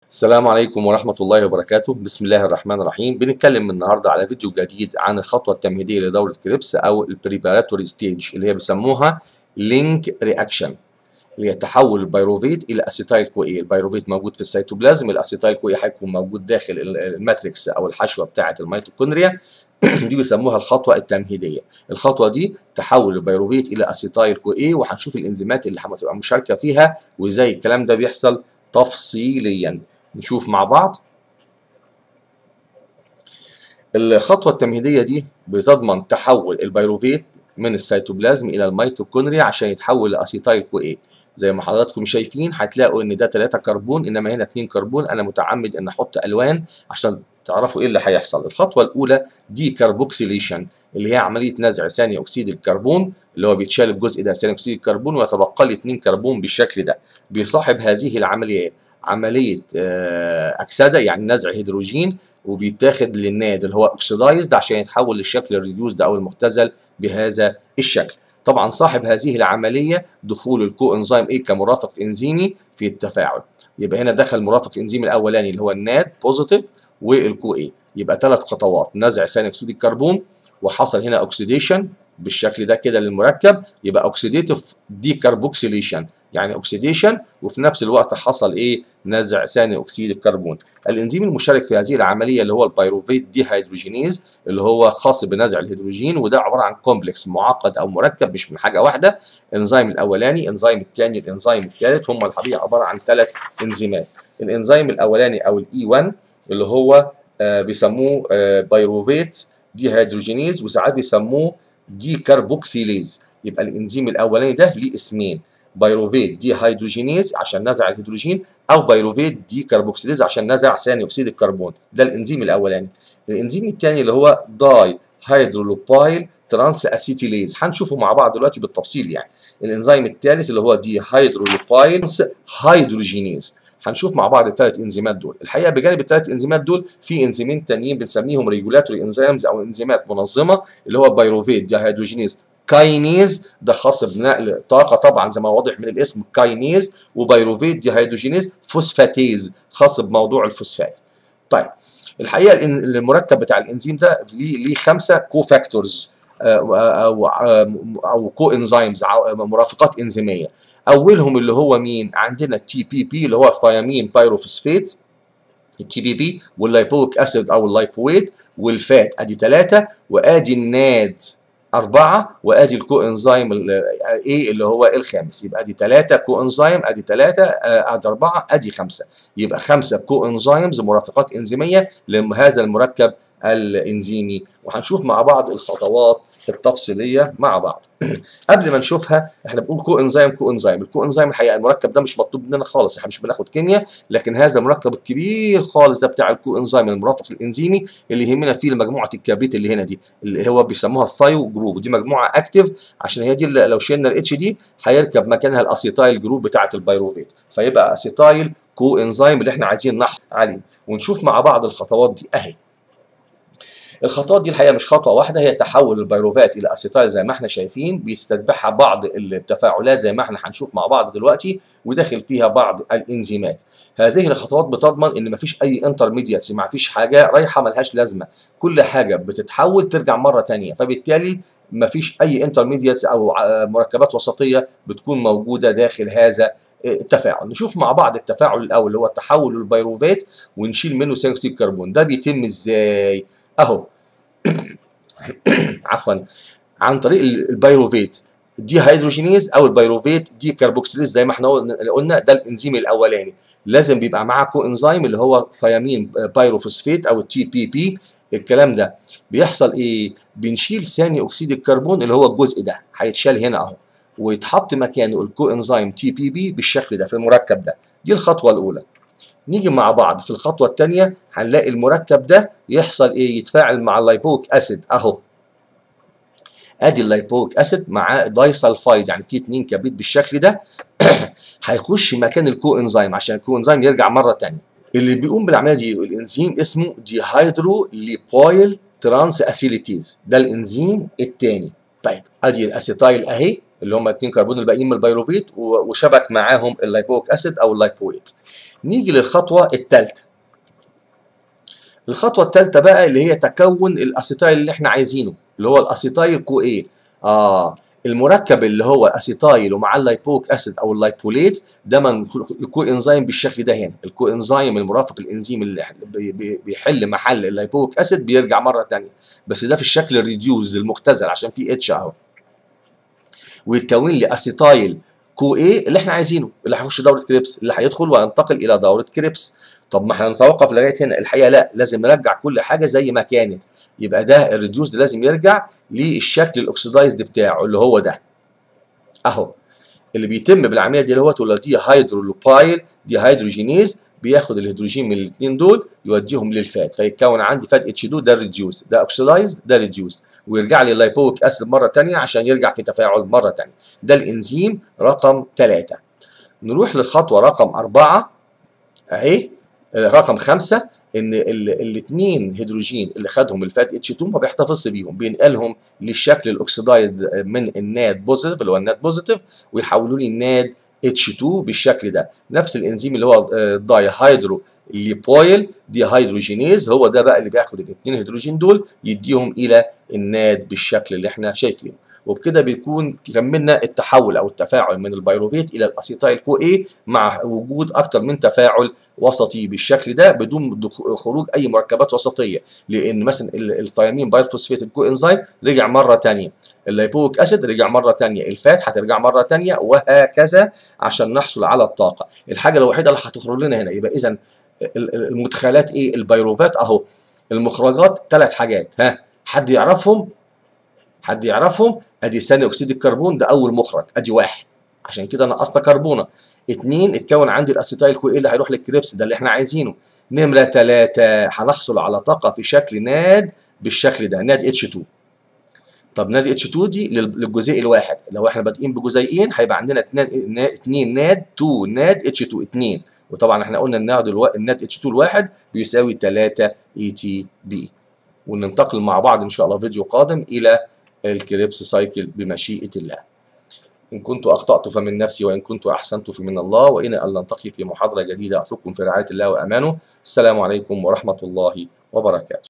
السلام عليكم ورحمة الله وبركاته بسم الله الرحمن الرحيم بنتكلم النهاردة على فيديو جديد عن الخطوة التمهيدية لدورة كريبس أو البريباراتوري ستيج اللي هي بيسموها لينك رياكشن اللي هي تحول البيروفيت إلى أسيتايل كوئي البيروفيت موجود في السيتوبلازم الأسيتايل كوئي هيكون موجود داخل الماتريكس أو الحشوة بتاعة الميتوكوندريا دي بيسموها الخطوة التمهيدية الخطوة دي تحول البيروفيت إلى أسيتايل كوئي وهنشوف الإنزيمات اللي هتبقى مشاركة فيها وإزاي الكلام ده بيحصل تفصيليا نشوف مع بعض الخطوة التمهيدية دي بتضمن تحول البيروفيت من السيتوبلازم إلى الميتوكوندريا عشان يتحول لأسيتايل كوئي زي ما حضراتكم شايفين هتلاقوا إن ده 3 كربون إنما هنا 2 كربون أنا متعمد إن أحط ألوان عشان تعرفوا إيه اللي هيحصل الخطوة الأولى دي كربوكسيليشن اللي هي عملية نزع ثاني أكسيد الكربون اللي هو بيتشال الجزء ده ثاني أكسيد الكربون ويتبقى لي 2 كربون بالشكل ده بيصاحب هذه العملية عمليه اكسده يعني نزع هيدروجين وبيتاخد للناد اللي هو اوكسيدايزد عشان يتحول للشكل الريديوزد او المختزل بهذا الشكل طبعا صاحب هذه العمليه دخول الكو انزيم ايه كمرافق انزيمي في التفاعل يبقى هنا دخل مرافق الانزيم الاولاني اللي هو الناد بوزيتيف والكو ايه يبقى ثلاث خطوات نزع ثاني اكسيد الكربون وحصل هنا اوكسيديشن بالشكل ده كده للمركب يبقى اوكسيديتيف ديكربوكسيليشن يعني اوكسيديشن وفي نفس الوقت حصل ايه نزع ثاني اكسيد الكربون الانزيم المشارك في هذه العمليه اللي هو البيروفيت دي هيدروجينيز اللي هو خاص بنزع الهيدروجين وده عباره عن كومبلكس معقد او مركب مش من حاجه واحده الانزيم الاولاني الانزيم الثاني الانزيم الثالث هم الحقيقه عباره عن ثلاث انزيمات الانزيم الاولاني او الاي 1 اللي هو آه بيسموه آه بيروفيت دي هيدروجينيز وساعات بيسموه دي كربوكسيليز يبقى الانزيم الاولاني ده ليه اسمين بيروفيت دي هيدروجينيز عشان نزع الهيدروجين او بيروفيت دي كربوكسيليز عشان نزع ثاني اكسيد الكربون ده الانزيم الاولاني الانزيم الثاني اللي هو داي هيدرولوبايل ترانس اسيتيليز هنشوفه مع بعض دلوقتي بالتفصيل يعني الانزيم الثالث اللي هو دي هيدرولوبايل هيدروجينيز هنشوف مع بعض الثلاث انزيمات دول الحقيقه بجانب الثلاث انزيمات دول في انزيمين تانيين بنسميهم ريجولاتوري انزيمز او انزيمات منظمه اللي هو بيروفيت دي هيدروجينيز كاينيز ده خاص بنقل طاقه طبعا زي ما واضح من الاسم كاينيز وبيروفيت دي هيدروجينيز فوسفاتيز خاص بموضوع الفوسفات طيب الحقيقه المركب بتاع الانزيم ده ليه ليه خمسه كو فاكتورز او او كو انزيمز مرافقات انزيميه اولهم اللي هو مين عندنا التي بي بي اللي هو ثيامين بايروفوسفات التي بي بي واللايبويك اسيد او اللايبويت والفات ادي ثلاثه وادي الناد أربعة وأدي الكو إنزيم إيه اللي هو الخامس يبقى أدي ثلاثة كو إنزيم أدي ثلاثة أدي أربعة أدي خمسة يبقى خمسة كو إنزيمز مرافقات إنزيمية لهذا المركب الانزيمي وهنشوف مع بعض الخطوات التفصيليه مع بعض قبل ما نشوفها احنا بنقول كو انزيم كو انزيم الكو انزيم الحقيقه المركب ده مش مطلوب مننا خالص احنا مش بناخد كيمياء لكن هذا المركب الكبير خالص ده بتاع الكو انزيم المرافق الانزيمي اللي يهمنا فيه مجموعه الكبريت اللي هنا دي اللي هو بيسموها الثايو جروب ودي مجموعه اكتف عشان هي دي اللي لو شلنا الاتش دي هيركب مكانها الاسيتايل جروب بتاعه البيروفيت فيبقى اسيتايل كو انزيم اللي احنا عايزين نحصل عليه ونشوف مع بعض الخطوات دي اهي الخطوات دي الحقيقه مش خطوه واحده هي تحول البيروفات الى اسيتايل زي ما احنا شايفين بيستتبعها بعض التفاعلات زي ما احنا هنشوف مع بعض دلوقتي وداخل فيها بعض الانزيمات هذه الخطوات بتضمن ان مفيش اي انترميدياتس ما فيش حاجه رايحه ملهاش لازمه كل حاجه بتتحول ترجع مره ثانيه فبالتالي مفيش اي انترميدياتس او مركبات وسطيه بتكون موجوده داخل هذا التفاعل نشوف مع بعض التفاعل الاول اللي هو تحول البيروفات ونشيل منه ثاني اكسيد الكربون ده بيتم ازاي اهو عفوا عن طريق البيروفيت دي هيدروجينيز او البيروفيت دي كربوكسيليز زي ما احنا قلنا ده الانزيم الاولاني لازم بيبقى معاه كو انزيم اللي هو ثيامين بايروفوسفيت او التي بي بي الكلام ده بيحصل ايه بنشيل ثاني اكسيد الكربون اللي هو الجزء ده هيتشال هنا اهو ويتحط مكانه الكو انزيم تي بي بي بالشكل ده في المركب ده دي الخطوه الاولى نيجي مع بعض في الخطوه الثانيه هنلاقي المركب ده يحصل ايه يتفاعل مع اللايبوك اسيد اهو ادي اللايبوك اسيد مع دايسلفايد يعني في اتنين كبريت بالشكل ده هيخش مكان الكو انزيم عشان الكو انزيم يرجع مره ثانيه اللي بيقوم بالعمليه دي الانزيم اسمه دي هيدرو ليبويل ترانس اسيليتيز ده الانزيم الثاني طيب ادي الاسيتايل اهي اللي هم اثنين كربون الباقيين من البيروفيت وشبك معاهم اللايبويك اسيد او اللايبويت نيجي للخطوه الثالثه الخطوه الثالثه بقى اللي هي تكون الاسيتايل اللي احنا عايزينه اللي هو الاسيتايل كو ايه اه المركب اللي هو اسيتايل ومعاه اللايبوك اسيد او اللايبوليت ده من الكو انزيم بالشكل ده هنا الكو انزيم المرافق الانزيم اللي بيحل محل اللايبوك اسيد بيرجع مره ثانيه بس ده في الشكل الريديوز المختزل عشان فيه اتش اهو ويتكون لي اسيتايل كو ايه اللي احنا عايزينه اللي هيخش دوره كريبس اللي هيدخل وينتقل الى دوره كريبس طب ما احنا نتوقف لغايه هنا الحقيقه لا لازم نرجع كل حاجه زي ما كانت يبقى ده الريديوس لازم يرجع للشكل الاكسدايزد بتاعه اللي هو ده اهو اللي بيتم بالعمليه دي اللي هو تقول دي هيدرولوبايل دي هيدروجينيز بياخد الهيدروجين من الاثنين دول يوديهم للفات فيتكون عندي فات اتش 2 ده ريديوس ده اوكسدايزد ده ريديوس ويرجع لي اللايبويك اسيد مره ثانيه عشان يرجع في تفاعل مره ثانيه ده الانزيم رقم 3 نروح للخطوه رقم 4 اهي رقم خمسة ان الاثنين هيدروجين اللي خدهم الفات اتش 2 ما بيحتفظش بيهم بينقلهم للشكل الاكسدايزد من الناد بوزيتيف اللي هو الناد بوزيتيف ويحولوا لي الناد اتش 2 بالشكل ده نفس الانزيم اللي هو الداي هيدرو ليبويل دي هيدروجينيز هو ده بقى اللي بياخد الاثنين هيدروجين دول يديهم الى الناد بالشكل اللي احنا شايفينه وبكده بيكون كملنا التحول او التفاعل من البيروفيت الى الاسيتايل كو اي مع وجود اكتر من تفاعل وسطي بالشكل ده بدون خروج اي مركبات وسطيه لان مثلا الثيامين بايرفوسفيت الكو انزيم رجع مره ثانيه اللايبويك اسيد رجع مره ثانيه الفات هترجع مره ثانيه وهكذا عشان نحصل على الطاقه الحاجه الوحيده اللي هتخرج لنا هنا يبقى اذا المدخلات ايه البيروفات اهو المخرجات ثلاث حاجات ها حد يعرفهم حد يعرفهم ادي ثاني اكسيد الكربون ده اول مخرج ادي واحد عشان كده نقصنا كربونه اتنين اتكون عندي الاسيتايل كو اللي هيروح للكريبس ده اللي احنا عايزينه نمره ثلاثة هنحصل على طاقه في شكل ناد بالشكل ده ناد اتش 2 طب ناد اتش 2 دي للجزيء الواحد لو احنا بادئين بجزيئين هيبقى عندنا اتنين ناد 2 ناد اتش 2 اتنين وطبعا احنا قلنا الناد الو... الناد اتش 2 الواحد بيساوي 3 اي تي بي وننتقل مع بعض ان شاء الله فيديو قادم الى الكريبس سايكل بمشيئة الله إن كنت أخطأت فمن نفسي وإن كنت أحسنت فمن الله وإلى أن نلتقي في محاضرة جديدة أترككم في رعاية الله وأمانه السلام عليكم ورحمة الله وبركاته